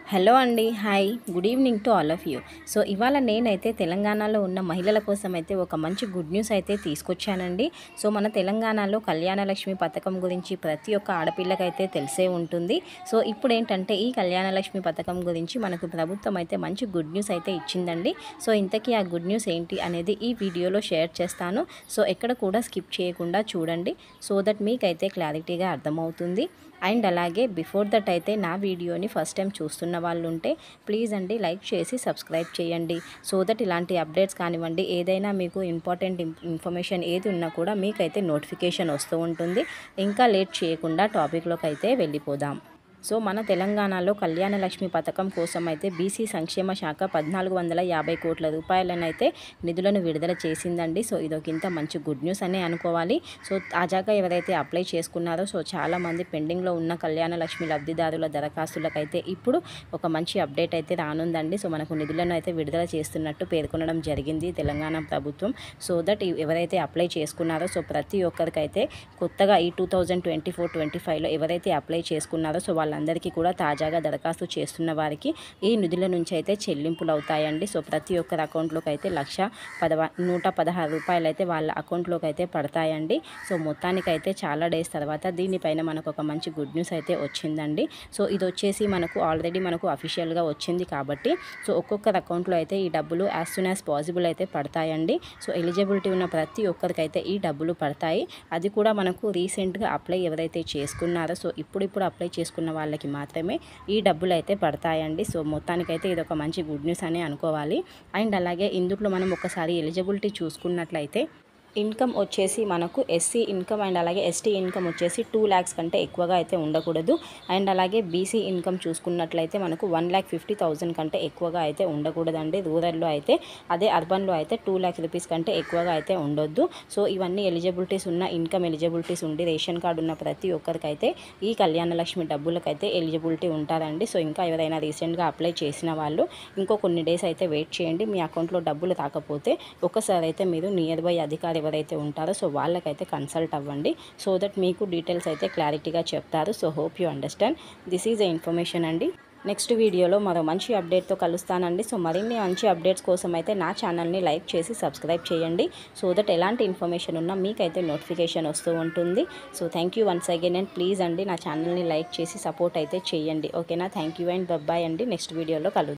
hello అండి hi good evening to all of you so ఇవాళ నేనైతే తెలంగాణలో ఉన్న మహిళల కోసం అయితే ఒక మంచి గుడ్ న్యూస్ అయితే తీసుకొచ్చానండి సో మన తెలంగాణలో కళ్యాణ లక్ష్మి పథకం గురించి ప్రతి ఒక్క ఆడపిల్లకైతే తెలిసే ఉంటుంది సో ఇప్పుడు ఏంటంటే ఈ కళ్యాణ లక్ష్మి పథకం గురించి మనకు ప్రభుత్వం అయితే మంచి గుడ్ న్యూస్ అయితే ఇచ్చిందండి సో ఇంతకీ ఆ గుడ్ న్యూస్ ఏంటి అనేది ఈ వీడియోలో షేర్ చేస్తాను సో ఎక్కడ కూడా స్కిప్ చేయకుండా చూడండి సో దట్ మీకైతే క్లారిటీగా అర్థమవుతుంది అండ్ అలాగే బిఫోర్ దట్ అయితే నా వీడియోని ఫస్ట్ టైం చూస్తున్న వాళ్ళు ఉంటే ప్లీజ్ అండి లైక్ చేసి సబ్స్క్రైబ్ చేయండి సో దట్ ఇలాంటి అప్డేట్స్ కానివ్వండి ఏదైనా మీకు ఇంపార్టెంట్ ఇన్ఫర్మేషన్ ఏది ఉన్నా కూడా మీకైతే నోటిఫికేషన్ వస్తూ ఉంటుంది ఇంకా లేట్ చేయకుండా టాపిక్లోకి అయితే వెళ్ళిపోదాం సో మన తెలంగాణలో కళ్యాణ లక్ష్మి పథకం కోసం అయితే బీసీ సంక్షేమ శాఖ పద్నాలుగు వందల యాభై కోట్ల రూపాయలను అయితే నిధులను విడుదల చేసిందండి సో ఇదొకింత మంచి గుడ్ న్యూస్ అనే అనుకోవాలి సో తాజాగా ఎవరైతే అప్లై చేసుకున్నారో సో చాలామంది పెండింగ్లో ఉన్న కళ్యాణ లక్ష్మి లబ్ధిదారుల దరఖాస్తులకైతే ఇప్పుడు ఒక మంచి అప్డేట్ అయితే రానుందండి సో మనకు నిధులను అయితే విడుదల చేస్తున్నట్టు పేర్కొనడం జరిగింది తెలంగాణ ప్రభుత్వం సో దట్ ఎవరైతే అప్లై చేసుకున్నారో సో ప్రతి ఒక్కరికైతే కొత్తగా ఈ two thousand twenty four twenty ఫైవ్లో ఎవరైతే అప్లై చేసుకున్నారో సో వాళ్ళందరికీ కూడా తాజాగా దరఖాస్తు చేస్తున్న వారికి ఈ నిధుల నుంచి అయితే చెల్లింపులు అవుతాయండి సో ప్రతి ఒక్కరి అకౌంట్లోకి అయితే లక్ష పదవ నూట పదహారు రూపాయలు అయితే వాళ్ళ అకౌంట్లోకి అయితే పడతాయండి సో మొత్తానికైతే చాలా డేస్ తర్వాత దీనిపైన మనకు ఒక మంచి గుడ్ న్యూస్ అయితే వచ్చిందండి సో ఇది వచ్చేసి మనకు ఆల్రెడీ మనకు అఫీషియల్గా వచ్చింది కాబట్టి సో ఒక్కొక్కరి అకౌంట్లో అయితే ఈ డబ్బులు యాజ్ సూన్ యాజ్ పాసిబుల్ అయితే పడతాయండి సో ఎలిజిబిలిటీ ఉన్న ప్రతి ఒక్కరికైతే ఈ డబ్బులు పడతాయి అది కూడా మనకు రీసెంట్గా అప్లై ఎవరైతే చేసుకున్నారో సో ఇప్పుడిప్పుడు అప్లై చేసుకున్న వాళ్ళకి మాత్రమే ఈ డబ్బులు అయితే పడతాయండి సో మొత్తానికైతే ఇది ఒక మంచి గుడ్ న్యూస్ అని అనుకోవాలి అండ్ అలాగే ఇందులో మనం ఒకసారి ఎలిజిబిలిటీ చూసుకున్నట్లయితే ఇన్కమ్ వచ్చేసి మనకు ఎస్సీ ఇన్కమ్ అండ్ అలాగే ఎస్టీ ఇన్కమ్ వచ్చేసి టూ ల్యాక్స్ కంటే ఎక్కువగా అయితే ఉండకూడదు అండ్ అలాగే బీసీ ఇన్కమ్ చూసుకున్నట్లయితే మనకు వన్ ల్యాక్ ఫిఫ్టీ థౌజండ్ కంటే ఎక్కువగా అయితే ఉండకూడదండి రూరల్లో అయితే అదే అర్బన్లో అయితే టూ ల్యాక్స్ రూపీస్ కంటే ఎక్కువగా అయితే ఉండొద్దు సో ఇవన్నీ ఎలిజిబిలిటీస్ ఉన్న ఇన్కమ్ ఎలిజిబిలిటీస్ ఉండి రేషన్ కార్డు ఉన్న ప్రతి ఒక్కరికైతే ఈ కళ్యాణ లక్ష్మి డబ్బులకైతే ఎలిజిబిలిటీ ఉంటారండి సో ఇంకా ఎవరైనా రీసెంట్గా అప్లై చేసిన వాళ్ళు ఇంకో కొన్ని డేస్ అయితే వెయిట్ చేయండి మీ అకౌంట్లో డబ్బులు రాకపోతే ఒకసారి అయితే మీరు నియర్ బై అధికారి ఎవరైతే ఉంటారో సో వాళ్ళకైతే కన్సల్ట్ అవ్వండి సో దట్ మీకు డీటెయిల్స్ అయితే క్లారిటీగా చెప్తారు so hope you understand this is a information అండి నెక్స్ట్ వీడియోలో మరో మంచి అప్డేట్తో కలుస్తానండి సో మరిన్ని మంచి అప్డేట్స్ కోసం అయితే నా ఛానల్ని లైక్ చేసి సబ్స్క్రైబ్ చేయండి సో దట్ ఎలాంటి ఇన్ఫర్మేషన్ ఉన్నా మీకైతే నోటిఫికేషన్ వస్తూ ఉంటుంది so thank you once again and please అండి నా ఛానల్ని లైక్ చేసి సపోర్ట్ అయితే చేయండి ఓకేనా థ్యాంక్ యూ అండ్ బబ్బాయ్ అండి నెక్స్ట్ వీడియోలో కలుద్దాం